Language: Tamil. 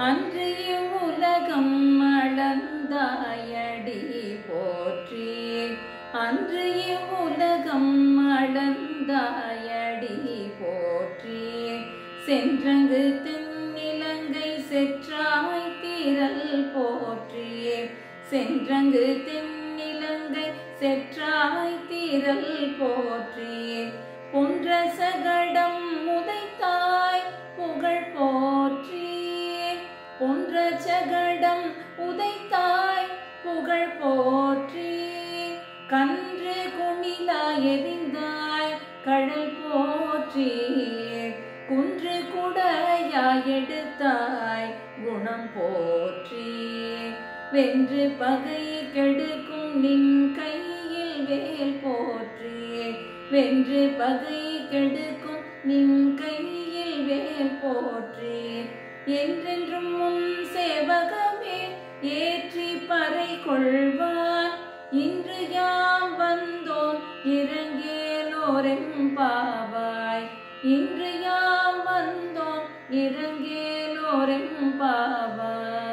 அன்று இவ்வுலகம் அளந்தாயடி போற்றி அன்று இவ்வுலகம் அளந்தாயடி போற்றி சென்றங்கு தென்னிலங்கை செற்றாய் தீரல் போற்றி சென்றங்கு தென்னிலங்கை செற்றாய் தீரல் போற்றி பொன்ற சகடம் உதைத்தாய் புகழ் போற்றி பொன்ற சகடம் உதைத்தாய் புகழ் போற்றி கன்று குணிலா எரிந்தாய் கடல் போற்றி குன்று குடையாய் எடுத்தாய் குணம் போற்றி வென்று பகை கெடுக்கும் நின் கையில் வேல் போற்றி வென்று பகை கெடுக்கும் நின் கையில் வேல் போற்றி என்றென்றும் முன் சேவகமே ஏற்றி பறை கொள்வான் இன்று யாம் வந்தோம் இறங்கேலோரெம் பாவாய் இன்று யாம் வந்தோம் இறங்கேலோரெம் பாவாய்